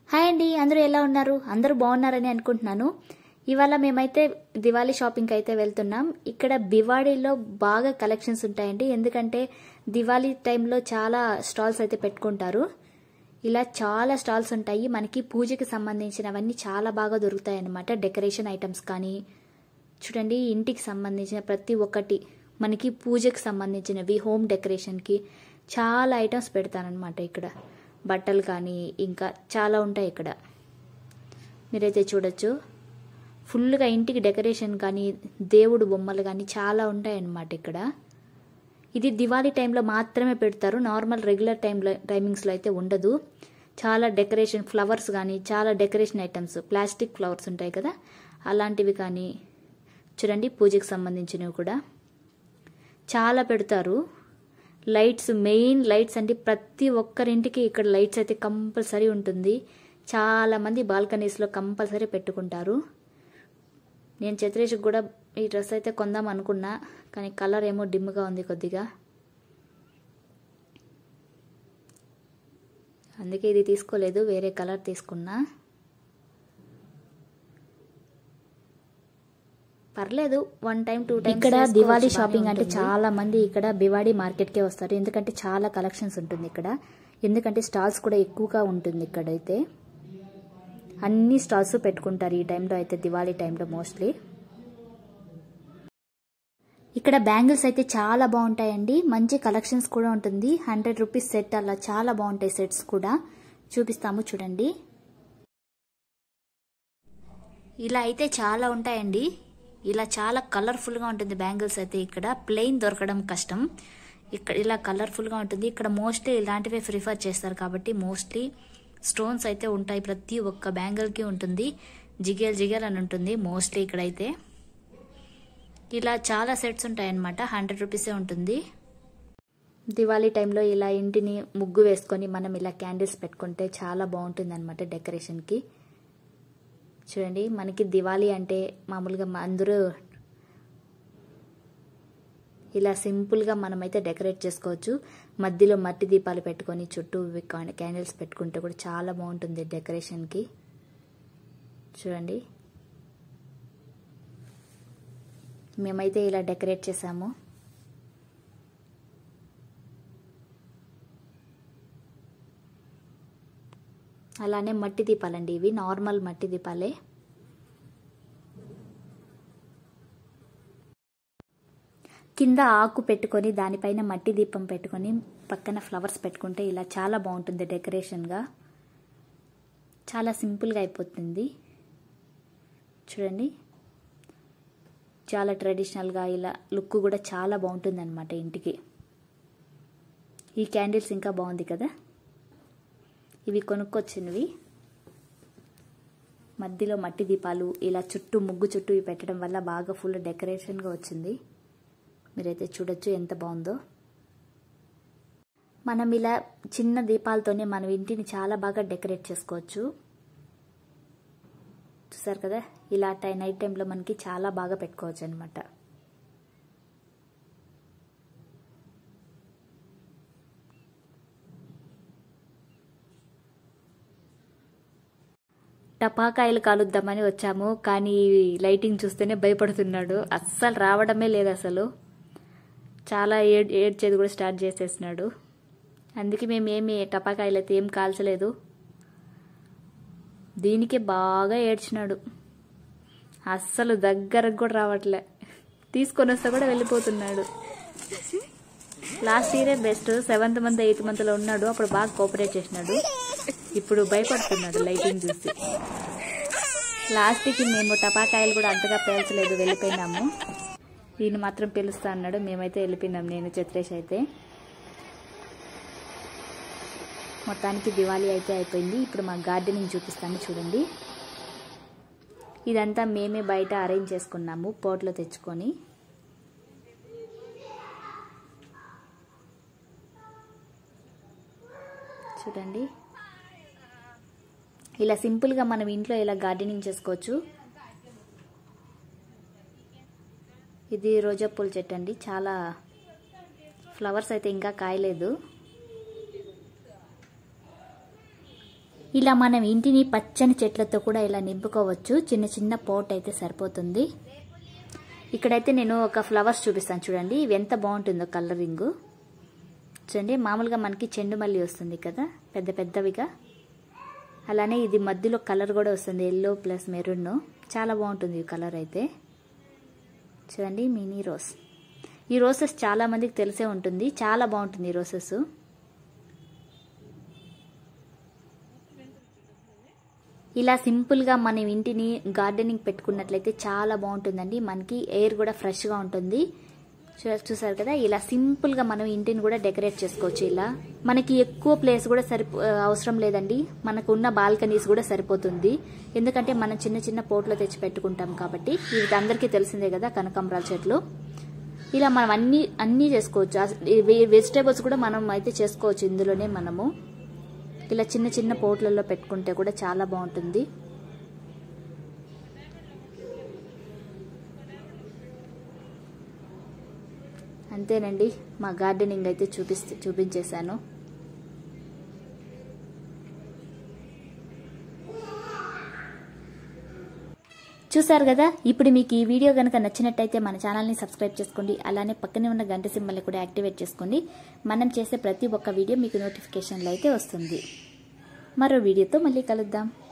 hi అండి అందరూ ఎలా ఉన్నారు అందరూ బాగున్నారని అనుకుంటున్నాను ఇవాళ మేమైతే దివాళీ షాపింగ్కి అయితే వెళ్తున్నాం ఇక్కడ భివాడీలో బాగా కలెక్షన్స్ ఉంటాయండి ఎందుకంటే దివాళీ టైంలో చాలా స్టాల్స్ అయితే పెట్టుకుంటారు ఇలా చాలా స్టాల్స్ ఉంటాయి మనకి పూజకి సంబంధించినవన్నీ చాలా బాగా దొరుకుతాయి అన్నమాట డెకరేషన్ ఐటమ్స్ కానీ చూడండి ఇంటికి సంబంధించిన ప్రతి ఒక్కటి మనకి పూజకి సంబంధించినవి హోమ్ డెకరేషన్కి చాలా ఐటమ్స్ పెడతానమాట ఇక్కడ బట్టలు కానీ ఇంకా చాలా ఉంటాయి ఇక్కడ మీరైతే చూడొచ్చు ఫుల్గా ఇంటికి డెకరేషన్ కానీ దేవుడు బొమ్మలు కానీ చాలా ఉంటాయి అన్నమాట ఇక్కడ ఇది దివాళీ టైంలో మాత్రమే పెడతారు నార్మల్ రెగ్యులర్ టైంలో టైమింగ్స్లో అయితే ఉండదు చాలా డెకరేషన్ ఫ్లవర్స్ కానీ చాలా డెకరేషన్ ఐటమ్స్ ప్లాస్టిక్ ఫ్లవర్స్ ఉంటాయి కదా అలాంటివి కానీ చూడండి పూజకి సంబంధించినవి కూడా చాలా పెడతారు లైట్స్ మెయిన్ లైట్స్ అంటే ప్రతి ఒక్కరింటికి ఇక్కడ లైట్స్ అయితే కంపల్సరీ ఉంటుంది చాలామంది బాల్కనీస్లో కంపల్సరీ పెట్టుకుంటారు నేను చత్రేష్కి కూడా ఈ డ్రెస్ అయితే కొందాం అనుకున్నా కానీ కలర్ ఏమో డిమ్గా ఉంది కొద్దిగా అందుకే ఇది తీసుకోలేదు వేరే కలర్ తీసుకున్నా పర్లేదు వన్ టైం టూ టైం ఇక్కడ దివాళీ షాపింగ్ అంటే చాలా మంది ఇక్కడ భివాడీ మార్కెట్కే వస్తారు ఎందుకంటే చాలా కలెక్షన్స్ ఉంటుంది ఇక్కడ ఎందుకంటే స్టాల్స్ కూడా ఎక్కువగా ఉంటుంది ఇక్కడైతే అన్ని స్టాల్స్ పెట్టుకుంటారు ఈ టైంలో అయితే దివాళీ టైంలో మోస్ట్లీ ఇక్కడ బ్యాంగిల్స్ అయితే చాలా బాగుంటాయండి మంచి కలెక్షన్స్ కూడా ఉంటుంది హండ్రెడ్ రూపీస్ సెట్ అలా చాలా బాగుంటాయి సెట్స్ కూడా చూపిస్తాము చూడండి ఇలా అయితే చాలా ఉంటాయండి ఇలా చాలా కలర్ఫుల్గా ఉంటుంది బ్యాంగిల్స్ అయితే ఇక్కడ ప్లెయిన్ దొరకడం కష్టం ఇక్కడ ఇలా కలర్ఫుల్గా ఉంటుంది ఇక్కడ మోస్ట్లీ ఇలాంటివే ప్రిఫర్ చేస్తారు కాబట్టి మోస్ట్లీ స్టోన్స్ అయితే ఉంటాయి ప్రతి ఒక్క బ్యాంగిల్కి ఉంటుంది జిగేల్ జిగేల్ అని ఉంటుంది మోస్ట్లీ ఇక్కడైతే ఇలా చాలా సెట్స్ ఉంటాయన్నమాట హండ్రెడ్ రూపీసే ఉంటుంది దివాళీ టైంలో ఇలా ఇంటిని ముగ్గు వేసుకొని మనం ఇలా క్యాండిల్స్ పెట్టుకుంటే చాలా బాగుంటుంది అనమాట డెకరేషన్కి చూడండి మనకి దివాళీ అంటే మామూలుగా అందరూ ఇలా సింపుల్గా మనమైతే డెకరేట్ చేసుకోవచ్చు మధ్యలో మట్టి దీపాలు పెట్టుకొని చుట్టూ క్యాండిల్స్ పెట్టుకుంటే కూడా చాలా బాగుంటుంది డెకరేషన్కి చూడండి మేమైతే ఇలా డెకరేట్ చేసాము అలానే మట్టి దీపాలండి ఇవి నార్మల్ మట్టి దీపాలే కింద ఆకు పెట్టుకొని దానిపైన మట్టి దీపం పెట్టుకొని పక్కన ఫ్లవర్స్ పెట్టుకుంటే ఇలా చాలా బాగుంటుంది డెకరేషన్గా చాలా సింపుల్గా అయిపోతుంది చూడండి చాలా ట్రెడిషనల్గా ఇలా లుక్ కూడా చాలా బాగుంటుంది అనమాట ఇంటికి ఈ క్యాండిల్స్ ఇంకా బాగుంది కదా ఇవి కొనుక్కొచ్చినవి మధ్యలో మట్టి దీపాలు ఇలా చుట్టూ ముగ్గు చుట్టూ ఇవి పెట్టడం వల్ల బాగా ఫుల్ డెకరేషన్గా వచ్చింది మీరైతే చూడొచ్చు ఎంత బాగుందో మనం ఇలా చిన్న దీపాలతోనే మనం ఇంటిని చాలా బాగా డెకరేట్ చేసుకోవచ్చు చూసారు కదా ఇలా టై నైట్ టైంలో మనకి చాలా బాగా పెట్టుకోవచ్చు అనమాట టపాకాయలు కాలుద్దామని వచ్చాము కానీ లైటింగ్ చూస్తేనే భయపడుతున్నాడు అస్సలు రావడమే లేదు అసలు చాలా ఏడ్ ఏడ్చేది కూడా స్టార్ట్ చేసేసినాడు అందుకే మేము ఏమి టపాకాయలు అయితే ఏం కాల్చలేదు దీనికి బాగా ఏడ్చినాడు అస్సలు దగ్గరకు కూడా రావట్లే తీసుకొని వస్తే కూడా వెళ్ళిపోతున్నాడు లాస్ట్ ఇయరే బెస్ట్ సెవెంత్ మంత్ ఎయిత్ మంత్లో ఉన్నాడు అప్పుడు బాగా కోఆపరేట్ చేసినాడు ఇప్పుడు భయపడుతున్నాడు లైటింగ్ చూసి లాస్ట్కి మేము టపాకాయలు కూడా అంతగా పేల్చలేదు వెళ్ళిపోయినాము ఈయన మాత్రం పిలుస్తా అన్నాడు మేమైతే వెళ్ళిపోయినాం నేను చిత్రేష్ అయితే మొత్తానికి దివాళీ అయితే అయిపోయింది ఇప్పుడు మా గార్డెనింగ్ చూపిస్తాను చూడండి ఇదంతా మేమే బయట అరేంజ్ చేసుకున్నాము పోట్లో తెచ్చుకొని చూడండి ఇలా సింపుల్గా మనం ఇంట్లో ఇలా గార్డెనింగ్ చేసుకోవచ్చు ఇది రోజా పూల చెట్టు అండి చాలా ఫ్లవర్స్ అయితే ఇంకా కాయలేదు ఇలా మనం ఇంటిని పచ్చని చెట్లతో కూడా ఇలా నింపుకోవచ్చు చిన్న చిన్న పోట్ అయితే సరిపోతుంది ఇక్కడైతే నేను ఒక ఫ్లవర్స్ చూపిస్తాను చూడండి ఇవి ఎంత బాగుంటుందో కలరింగ్ చూడండి మామూలుగా మనకి చెండు మల్లి వస్తుంది కదా పెద్ద పెద్దవిగా అలానే ఇది మధ్యలో కలర్ కూడా వస్తుంది ఎల్లో ప్లస్ మెరూన్ చాలా బాగుంటుంది ఈ కలర్ అయితే చూడండి మినీ రోస్ ఈ రోసెస్ చాలా మందికి తెలిసే ఉంటుంది చాలా బాగుంటుంది ఈ రోసెస్ ఇలా సింపుల్గా మనం ఇంటిని గార్డెనింగ్ పెట్టుకున్నట్లయితే చాలా బాగుంటుందండి మనకి ఎయిర్ కూడా ఫ్రెష్గా ఉంటుంది చూ- చూసారు కదా ఇలా సింపుల్గా మనం ఇంటిని కూడా డెకరేట్ చేసుకోవచ్చు ఇలా మనకి ఎక్కువ ప్లేస్ కూడా సరిపో అవసరం లేదండి మనకు ఉన్న బాల్కనీస్ కూడా సరిపోతుంది ఎందుకంటే మనం చిన్న చిన్న పోట్లో తెచ్చి పెట్టుకుంటాం కాబట్టి ఇవి అందరికీ తెలిసిందే కదా కనకాంబరాల చెట్లు ఇలా మనం అన్ని అన్నీ చేసుకోవచ్చు వెజిటేబుల్స్ కూడా మనం అయితే చేసుకోవచ్చు ఇందులోనే మనము ఇలా చిన్న చిన్న పోట్లలో పెట్టుకుంటే కూడా చాలా బాగుంటుంది అంతేనండి మా గార్డెనింగ్ అయితే చూపిస్తూ చూపించేశాను చూసారు కదా ఇప్పుడు మీకు ఈ వీడియో కనుక నచ్చినట్టయితే మన ఛానల్ని సబ్స్క్రైబ్ చేసుకోండి అలానే పక్కనే ఉన్న గంట సింబల్ని కూడా యాక్టివేట్ చేసుకోండి మనం చేసే ప్రతి ఒక్క వీడియో మీకు నోటిఫికేషన్లో అయితే వస్తుంది మరో వీడియోతో మళ్ళీ కలుద్దాం